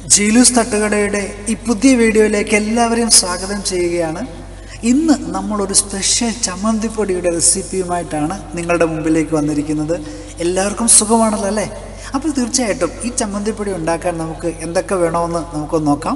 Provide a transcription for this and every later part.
ജീലൂസ് തട്ടുകടയുടെ ഈ പുതിയ വീഡിയോയിലേക്ക് എല്ലാവരെയും സ്വാഗതം ചെയ്യുകയാണ് ഇന്ന് നമ്മളൊരു സ്പെഷ്യൽ ചമ്മന്തിപ്പൊടിയുടെ റെസിപ്പിയുമായിട്ടാണ് നിങ്ങളുടെ മുമ്പിലേക്ക് വന്നിരിക്കുന്നത് എല്ലാവർക്കും സുഖമാണല്ലോ അല്ലേ അപ്പോൾ തീർച്ചയായിട്ടും ഈ ചമ്മന്തിപ്പൊടി ഉണ്ടാക്കാൻ നമുക്ക് എന്തൊക്കെ വേണമെന്ന് നമുക്കൊന്ന് നോക്കാം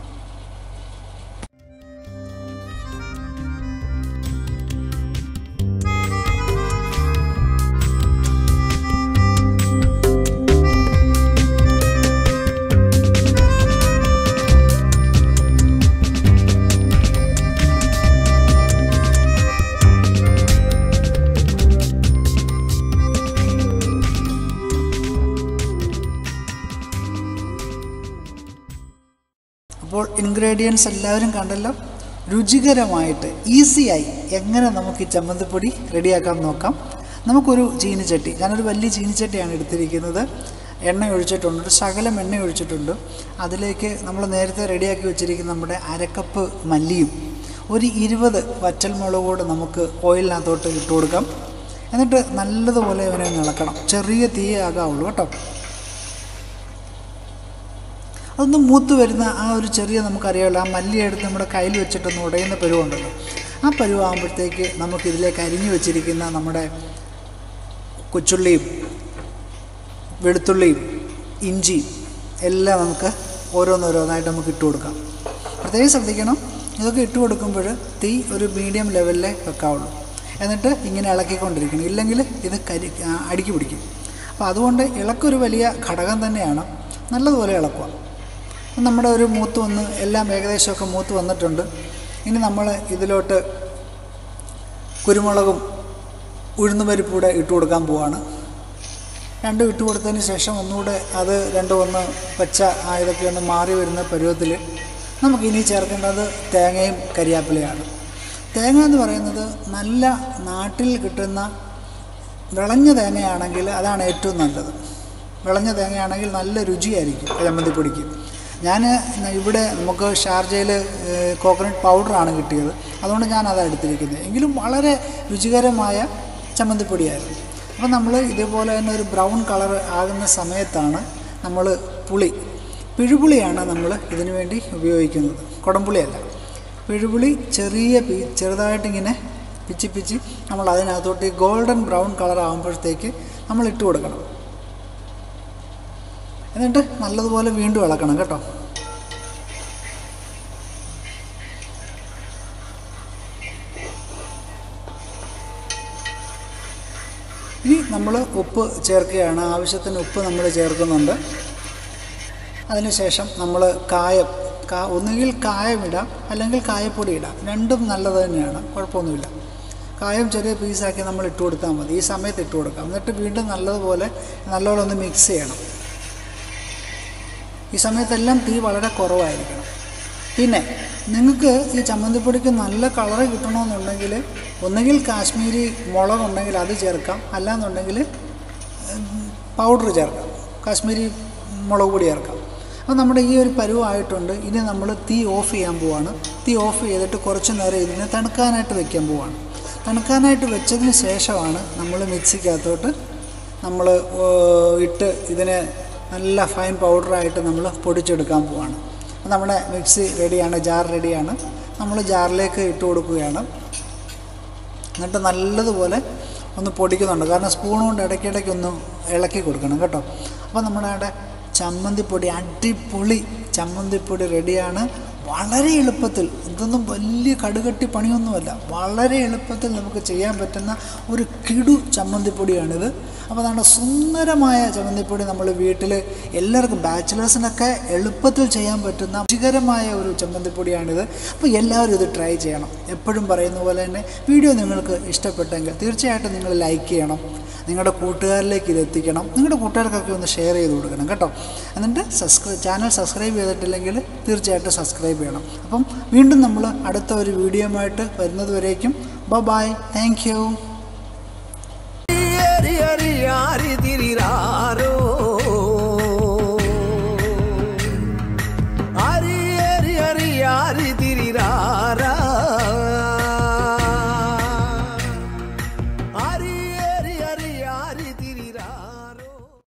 അപ്പോൾ ഇൻഗ്രീഡിയൻസ് എല്ലാവരും കണ്ടല്ലോ രുചികരമായിട്ട് ഈസിയായി എങ്ങനെ നമുക്ക് ഈ ചമ്മന്തിപ്പൊടി റെഡിയാക്കാൻ നോക്കാം നമുക്കൊരു ചീനിച്ചട്ടി ഞാനൊരു വലിയ ചീനിച്ചട്ടിയാണ് എടുത്തിരിക്കുന്നത് എണ്ണ ഒഴിച്ചിട്ടുണ്ട് ഒരു ശകലം എണ്ണ ഒഴിച്ചിട്ടുണ്ട് അതിലേക്ക് നമ്മൾ നേരത്തെ റെഡിയാക്കി വെച്ചിരിക്കുന്ന നമ്മുടെ അരക്കപ്പ് മല്ലിയും ഒരു ഇരുപത് വറ്റൽമുളക് കൂടെ നമുക്ക് ഓയിലിനകത്തോട്ട് ഇട്ട് കൊടുക്കാം എന്നിട്ട് നല്ലതുപോലെ ഇവനെ ഒന്ന് ഇളക്കണം ചെറിയ തീയേ ആകാവുള്ളൂ കേട്ടോ അതൊന്ന് മൂത്ത് വരുന്ന ആ ഒരു ചെറിയ നമുക്കറിയാമല്ലോ ആ മല്ലി എടുത്ത് നമ്മുടെ കയ്യിൽ വെച്ചിട്ടൊന്ന് ഉടയുന്ന പരുവുണ്ടല്ലോ ആ പരുവാകുമ്പോഴത്തേക്ക് നമുക്കിതിലേക്ക് അരിഞ്ഞു വെച്ചിരിക്കുന്ന നമ്മുടെ കൊച്ചുള്ളിയും വെളുത്തുള്ളിയും ഇഞ്ചിയും എല്ലാം നമുക്ക് ഓരോന്നോരോന്നായിട്ട് നമുക്ക് ഇട്ട് കൊടുക്കാം പ്രത്യേകം ശ്രദ്ധിക്കണം ഇതൊക്കെ ഇട്ട് കൊടുക്കുമ്പോൾ തീ ഒരു മീഡിയം ലെവലിലേ വെക്കാവുള്ളൂ എന്നിട്ട് ഇങ്ങനെ ഇളക്കിക്കൊണ്ടിരിക്കണം ഇല്ലെങ്കിൽ ഇത് കരി ആ, അടിക്ക് പിടിക്കും അപ്പോൾ അതുകൊണ്ട് ഇളക്കൊരു വലിയ ഘടകം തന്നെയാണ് നല്ലതുപോലെ ഇളക്കുക അപ്പം നമ്മുടെ ഒരു മൂത്ത് വന്ന് എല്ലാം ഏകദേശമൊക്കെ മൂത്ത് വന്നിട്ടുണ്ട് ഇനി നമ്മൾ ഇതിലോട്ട് കുരുമുളകും ഉഴുന്നുപരിപ്പും കൂടെ ഇട്ട് കൊടുക്കാൻ പോവാണ് രണ്ടും ഇട്ട് കൊടുത്തതിന് ശേഷം ഒന്നുകൂടെ അത് രണ്ടും ഒന്ന് പച്ച ആ ഇതൊക്കെ ഒന്ന് മാറി വരുന്ന പരുവത്തിൽ നമുക്കിനി ചേർക്കേണ്ടത് തേങ്ങയും കരിയാപ്പിലയാണ് തേങ്ങ എന്ന് പറയുന്നത് നല്ല നാട്ടിൽ കിട്ടുന്ന വിളഞ്ഞ തേങ്ങയാണെങ്കിൽ അതാണ് ഏറ്റവും നല്ലത് വിളഞ്ഞ തേങ്ങയാണെങ്കിൽ നല്ല രുചിയായിരിക്കും ചമ്മന്തിപ്പൊടിക്ക് ഞാൻ ഇവിടെ നമുക്ക് ഷാർജയിൽ കോക്കനട്ട് പൗഡറാണ് കിട്ടിയത് അതുകൊണ്ട് ഞാൻ അതാണ് എടുത്തിരിക്കുന്നത് എങ്കിലും വളരെ രുചികരമായ ചമ്മന്തിപ്പൊടിയായിരുന്നു അപ്പോൾ നമ്മൾ ഇതേപോലെ തന്നെ ഒരു ബ്രൗൺ കളർ ആകുന്ന സമയത്താണ് നമ്മൾ പുളി പിഴുപുളിയാണ് നമ്മൾ ഇതിനു വേണ്ടി ഉപയോഗിക്കുന്നത് കുടംപുളിയല്ല പിഴുപുളി ചെറിയ പി ചെറുതായിട്ടിങ്ങനെ പിച്ചി പിച്ചി നമ്മൾ അതിനകത്തോട്ട് ഈ ഗോൾഡൻ ബ്രൗൺ കളർ ആകുമ്പോഴത്തേക്ക് നമ്മൾ ഇട്ട് കൊടുക്കണം എന്നിട്ട് നല്ലതുപോലെ വീണ്ടും ഇളക്കണം കേട്ടോ ഇനി നമ്മൾ ഉപ്പ് ചേർക്കുകയാണ് ആവശ്യത്തിന് ഉപ്പ് നമ്മൾ ചേർക്കുന്നുണ്ട് അതിനുശേഷം നമ്മൾ കായം കാ ഒന്നുകിൽ കായം ഇടാം അല്ലെങ്കിൽ കായപ്പൊടി ഇടാം രണ്ടും നല്ലത് തന്നെയാണ് കുഴപ്പമൊന്നുമില്ല കായം ചെറിയ പീസാക്കി നമ്മൾ ഇട്ട് കൊടുത്താൽ മതി ഈ സമയത്ത് ഇട്ട് കൊടുക്കാം എന്നിട്ട് വീണ്ടും നല്ലതുപോലെ നല്ലപോലെ ഒന്ന് മിക്സ് ചെയ്യണം ഈ സമയത്തെല്ലാം തീ വളരെ കുറവായിരിക്കണം പിന്നെ നിങ്ങൾക്ക് ഈ ചമ്മന്തിപ്പൊടിക്ക് നല്ല കളറ് കിട്ടണമെന്നുണ്ടെങ്കിൽ ഒന്നുകിൽ കാശ്മീരി മുളകുണ്ടെങ്കിൽ അത് ചേർക്കാം അല്ലാന്നുണ്ടെങ്കിൽ പൗഡർ ചേർക്കാം കാശ്മീരി മുളക് പൊടി ചേർക്കാം അപ്പോൾ നമ്മുടെ ഈ ഒരു പരുവായിട്ടുണ്ട് ഇനി നമ്മൾ തീ ഓഫ് ചെയ്യാൻ പോവാണ് തീ ഓഫ് ചെയ്തിട്ട് കുറച്ച് നേരം ഇതിനെ തണുക്കാനായിട്ട് വെക്കാൻ പോവാണ് തണുക്കാനായിട്ട് വെച്ചതിന് ശേഷമാണ് നമ്മൾ മിക്സിക്കകത്തോട്ട് നമ്മൾ ഇട്ട് ഇതിനെ നല്ല ഫൈൻ പൗഡറായിട്ട് നമ്മൾ പൊടിച്ചെടുക്കാൻ പോവാണ് അപ്പോൾ നമ്മുടെ മിക്സി റെഡിയാണ് ജാർ റെഡിയാണ് നമ്മൾ ജാറിലേക്ക് ഇട്ട് കൊടുക്കുകയാണ് എന്നിട്ട് നല്ലതുപോലെ ഒന്ന് പൊടിക്കുന്നുണ്ട് കാരണം സ്പൂൺ കൊണ്ട് ഇടയ്ക്കിടയ്ക്ക് ഒന്ന് ഇളക്കി കൊടുക്കണം കേട്ടോ അപ്പോൾ നമ്മുടെ അവിടെ ചമ്മന്തിപ്പൊടി അടിപൊളി ചമ്മന്തിപ്പൊടി റെഡിയാണ് വളരെ എളുപ്പത്തിൽ ഇതൊന്നും വലിയ കടുകട്ടി പണിയൊന്നുമല്ല വളരെ എളുപ്പത്തിൽ നമുക്ക് ചെയ്യാൻ പറ്റുന്ന ഒരു കിടു ചമ്മന്തിപ്പൊടിയാണിത് അപ്പോൾ അതാണ് സുന്ദരമായ ചമ്മന്തിപ്പൊടി നമ്മൾ വീട്ടിൽ എല്ലാവർക്കും ബാച്ചിലേഴ്സിനൊക്കെ എളുപ്പത്തിൽ ചെയ്യാൻ പറ്റുന്ന രുചികരമായ ഒരു ചമ്മന്തിപ്പൊടിയാണിത് അപ്പോൾ എല്ലാവരും ഇത് ട്രൈ ചെയ്യണം എപ്പോഴും പറയുന്ന പോലെ തന്നെ വീഡിയോ നിങ്ങൾക്ക് ഇഷ്ടപ്പെട്ടെങ്കിൽ തീർച്ചയായിട്ടും നിങ്ങൾ ലൈക്ക് ചെയ്യണം നിങ്ങളുടെ കൂട്ടുകാരിലേക്ക് ഇത് എത്തിക്കണം നിങ്ങളുടെ കൂട്ടുകാർക്കൊക്കെ ഒന്ന് ഷെയർ ചെയ്ത് കൊടുക്കണം കേട്ടോ എന്നിട്ട് സബ്സ്ക്രൈബ് ചാനൽ സബ്സ്ക്രൈബ് ചെയ്തിട്ടില്ലെങ്കിൽ തീർച്ചയായിട്ടും സബ്സ്ക്രൈബ് ചെയ്യണം അപ്പം വീണ്ടും നമ്മൾ അടുത്ത ഒരു വീഡിയോയുമായിട്ട് വരുന്നത് വരേക്കും bye thank you Yari yari yari dirira